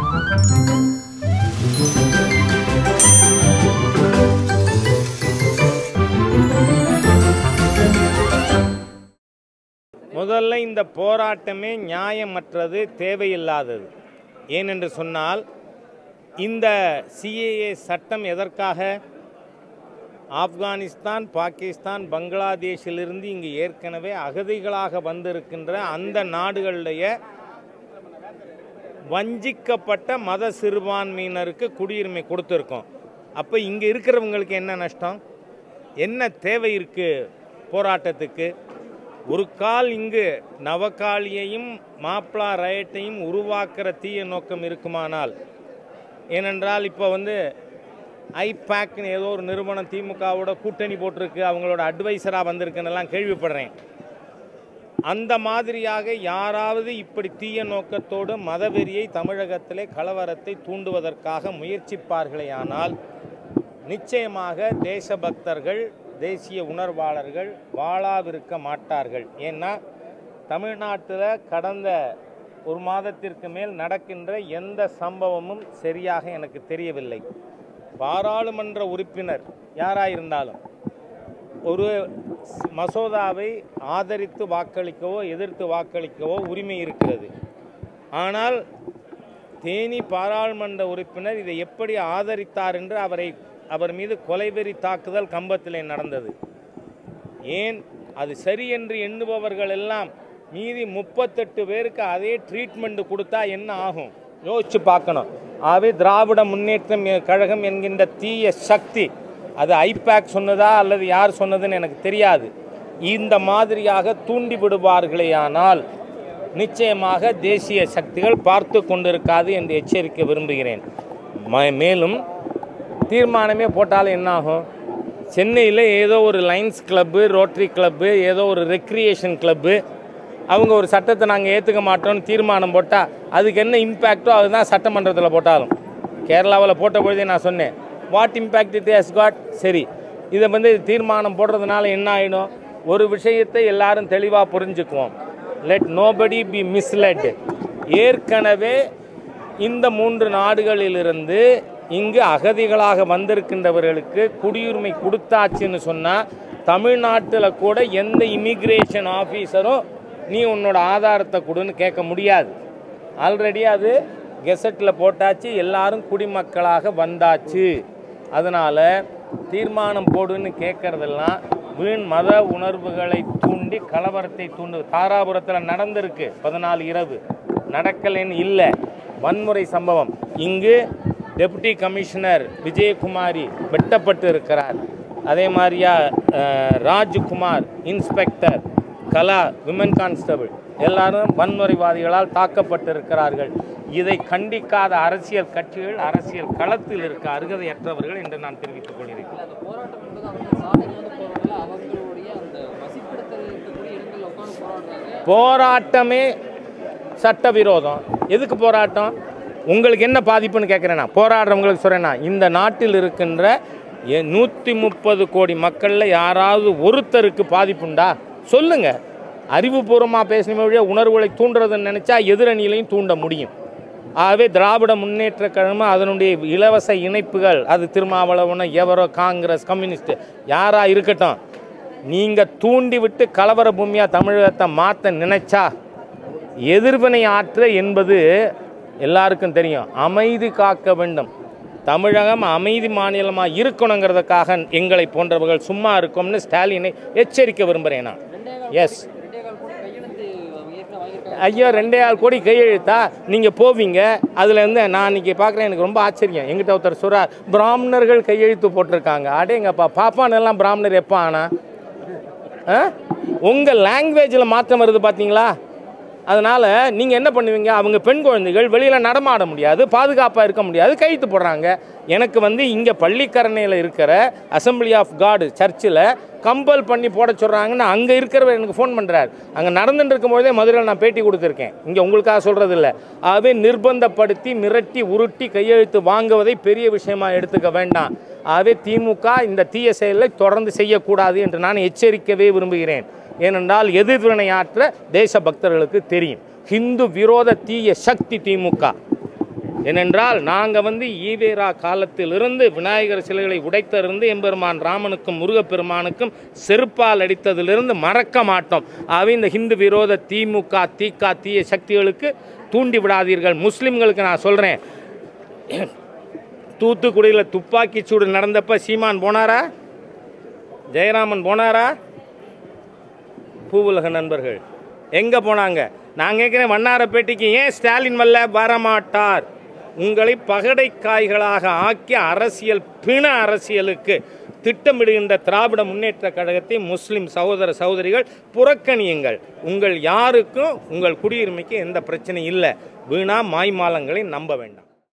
முதல்ல இந்த போராட்டமே நியாயமற்றது தேவையில்லாதது ஏனென்று சொன்னால் இந்த சிஏஏ சட்டம் எதற்காக ஆப்கானிஸ்தான் பாகிஸ்தான் பங்களாதேஷிலிருந்து இங்கு ஏற்கனவே அகதிகளாக வந்திருக்கின்ற அந்த நாடுகளுடைய வஞ்சிக்கப்பட்ட மத சிறுபான்மையினருக்கு குடியுரிமை கொடுத்துருக்கோம் அப்போ இங்கே இருக்கிறவங்களுக்கு என்ன நஷ்டம் என்ன தேவை இருக்குது போராட்டத்துக்கு ஒரு கால் இங்கு நவகாளியையும் மாப்ளா ரயட்டையும் உருவாக்குற தீய நோக்கம் இருக்குமானால் ஏனென்றால் இப்போ வந்து ஐபேக்னு ஏதோ ஒரு நிறுவனம் திமுகவோட கூட்டணி போட்டிருக்கு அவங்களோட அட்வைசராக வந்திருக்குன்னு எல்லாம் கேள்விப்படுறேன் அந்த மாதிரியாக யாராவது இப்படி தீய நோக்கத்தோடு மதவெறியை தமிழகத்திலே கலவரத்தை தூண்டுவதற்காக முயற்சிப்பார்களேயானால் நிச்சயமாக தேசபக்தர்கள் தேசிய உணர்வாளர்கள் வாழாவிருக்க மாட்டார்கள் ஏன்னா தமிழ்நாட்டில் கடந்த ஒரு மாதத்திற்கு மேல் நடக்கின்ற எந்த சம்பவமும் சரியாக எனக்கு தெரியவில்லை பாராளுமன்ற உறுப்பினர் யாராயிருந்தாலும் ஒரு மசோதாவை ஆதரித்து வாக்களிக்கவோ எதிர்த்து வாக்களிக்கவோ உரிமை இருக்கிறது ஆனால் தேனி பாராளுமன்ற உறுப்பினர் இதை எப்படி ஆதரித்தார் என்று அவரை அவர் மீது கொலைவெறி தாக்குதல் கம்பத்திலே நடந்தது ஏன் அது சரி என்று எண்ணுபவர்கள் எல்லாம் மீதி முப்பத்தெட்டு பேருக்கு அதே ட்ரீட்மெண்ட் கொடுத்தா என்ன ஆகும் யோசிச்சு பார்க்கணும் ஆகவே திராவிட முன்னேற்றம் கழகம் என்கின்ற தீய சக்தி அது ஐபேக் சொன்னதா அல்லது யார் சொன்னதுன்னு எனக்கு தெரியாது இந்த மாதிரியாக தூண்டி விடுவார்களேயானால் நிச்சயமாக தேசிய சக்திகள் பார்த்து கொண்டிருக்காது என்று எச்சரிக்க விரும்புகிறேன் ம- மேலும் தீர்மானமே போட்டாலும் என்னாகும் சென்னையில் ஏதோ ஒரு லைன்ஸ் கிளப்பு ரோட்டரி கிளப்பு ஏதோ ஒரு ரெக்ரியேஷன் கிளப்பு அவங்க ஒரு சட்டத்தை நாங்கள் ஏற்றுக்க மாட்டோம்னு தீர்மானம் போட்டால் அதுக்கு என்ன இம்பேக்டோ அதுதான் சட்டமன்றத்தில் போட்டாலும் கேரளாவில் போட்ட பொழுதே நான் சொன்னேன் what impact it has got சரி இதை வந்து தீர்மானம் போடுறதுனால என்ன ஆகிடும் ஒரு விஷயத்தை எல்லாரும் தெளிவாக புரிஞ்சுக்குவோம் லெட் நோபடி பி மிஸ்லெட் ஏற்கனவே இந்த மூன்று நாடுகளிலிருந்து இங்கு அகதிகளாக வந்திருக்கின்றவர்களுக்கு குடியுரிமை கொடுத்தாச்சுன்னு சொன்னால் தமிழ்நாட்டில் கூட எந்த இமிக்ரேஷன் ஆஃபீஸரும் நீ உன்னோட ஆதாரத்தை கொடுன்னு கேட்க முடியாது ஆல்ரெடி அது கெசட்டில் போட்டாச்சு எல்லாரும் குடிமக்களாக வந்தாச்சு அதனால் தீர்மானம் போடுன்னு கேட்கறதெல்லாம் வீண் மத உணர்வுகளை தூண்டி கலவரத்தை தூண்டு தாராபுரத்தில் நடந்திருக்கு பதினாலு இரவு நடக்கலைன்னு இல்லை வன்முறை சம்பவம் இங்கு டெபுட்டி கமிஷனர் விஜயகுமாரி வெட்டப்பட்டு இருக்கிறார் அதே மாதிரியா அஹ், Rajkumar inspector Kala women constable எல்லாரும் வன்முறைவாதிகளால் தாக்கப்பட்டிருக்கிறார்கள் இதை கண்டிக்காத அரசியல் கட்சிகள் அரசியல் களத்தில் இருக்க அருகதையற்றவர்கள் என்று நான் தெரிவித்துக் கொள்கிறேன் இல்ல, அந்த போராட்டம் என்பது அவங்க சாதனையான போராடல அவங்களுடைய அந்த வசிப்பிடத்தில் இருக்கக்கூடிய இடங்களில் உட்காந்து போராடுறாங்க போராட்டமே சட்டவிரோதம் எதுக்கு போராட்டம் உங்களுக்கு என்ன பாதிப்புன்னு கேட்குறேன் நான் போராடுறவங்களுக்கு சொல்கிறேன்னா இந்த நாட்டில் இருக்கின்ற நூற்றி முப்பது கோடி மக்களில் யாராவது ஒருத்தருக்கு பாதிப்புண்டா சொல்லுங்க அறிவுபூர்வமாக பேசின வழியா உணர்வுகளை தூண்டுறதுன்னு நினச்சா எதிரணியிலையும் தூண்ட முடியும் ஆகவே திராவிட முன்னேற்ற கழகம் அதனுடைய இலவச இணைப்புகள் அது திருமாவளவன எவரோ காங்கிரஸ் கம்யூனிஸ்ட் யாரா இருக்கட்டும் நீங்கள் தூண்டி விட்டு கலவர பூமியாக தமிழகத்தை மாற்ற நினைச்சா எதிர்வினை ஆற்ற என்பது எல்லாருக்கும் தெரியும் அமைதி காக்க வேண்டும் தமிழகம் அமைதி மாநிலமாக இருக்கணுங்கிறதுக்காக எங்களை போன்றவர்கள் சும்மா இருக்கோம்னு ஸ்டாலினை எச்சரிக்க விரும்புகிறேன் நான் எஸ் ரெண்டே கால் கூட கையெழுத்து ஏற்கனவே வாங்கியிருக்காங்க ஐயா ரெண்டே ஆள் கோடி கையெழுத்தா நீங்கள் போவீங்க அதில் இருந்து நான் இன்னைக்கு பார்க்குறேன் எனக்கு ரொம்ப ஆச்சரியம் எங்கிட்ட ஒருத்தர் சொல்கிறார் பிராமணர்கள் கையெழுத்து போட்டிருக்காங்க அடேங்கப்பா பாப்பான் எல்லாம் பிராமணர் எப்போ ஆனா உங்கள் லாங்குவேஜில் மாற்றம் வருது பார்த்தீங்களா அதனால் நீங்கள் என்ன பண்ணுவீங்க அவங்க பெண் குழந்தைகள் வெளியில் நடமாட முடியாது பாதுகாப்பாக இருக்க முடியாது கைத்து போடுறாங்க எனக்கு வந்து இங்கே பள்ளிக்கரணையில் இருக்கிற அசம்பிளி ஆஃப் காடு சர்ச்சில் கம்பல் பண்ணி போட சொல்கிறாங்கன்னு அங்கே இருக்கிறவர் எனக்கு ஃபோன் பண்ணுறாரு அங்கே நடந்துட்டு இருக்கும்போதே மதுரையில் நான் பேட்டி கொடுத்துருக்கேன் இங்கே உங்களுக்காக சொல்கிறது இல்லை ஆகவே நிர்பந்தப்படுத்தி மிரட்டி உருட்டி கையெழுத்து வாங்குவதை பெரிய விஷயமா எடுத்துக்க வேண்டாம் ஆகவே திமுக இந்த தீய செயலை தொடர்ந்து செய்யக்கூடாது என்று நான் எச்சரிக்கவே விரும்புகிறேன் ஏனென்றால் எதிர்வினையாற்ற தேச பக்தர்களுக்கு தெரியும் ஹிந்து விரோத தீய சக்தி திமுக ஏனென்றால் நாங்கள் வந்து ஈவேரா காலத்திலிருந்து விநாயகர் சிலைகளை உடைத்திருந்து எம்பெருமான் ராமனுக்கும் முருகப்பெருமானுக்கும் செருப்பால் அடித்ததிலிருந்து மறக்க மாட்டோம் ஆகவே இந்த ஹிந்து விரோத திமுக தீகா தீய சக்திகளுக்கு தூண்டி விடாதீர்கள் முஸ்லிம்களுக்கு நான் சொல்கிறேன் தூத்துக்குடியில் துப்பாக்கி சூடு நடந்தப்ப சீமான் போனாரா ஜெயராமன் போனாரா பூவுலக நண்பர்கள் எங்கே போனாங்க நான் கேட்குறேன் வண்ணாரப்பேட்டைக்கு ஏன் ஸ்டாலின் வல்ல வரமாட்டார் உங்களை பகடைக்காய்களாக ஆக்கி அரசியல் பிண அரசியலுக்கு திட்டமிடுகின்ற திராவிட முன்னேற்ற கழகத்தை முஸ்லிம் சகோதர சகோதரிகள் புறக்கணியுங்கள் உங்கள் யாருக்கும் உங்கள் குடியுரிமைக்கு எந்த பிரச்சனையும் இல்லை வீணா மாய்மாலங்களை நம்ப வேண்டாம்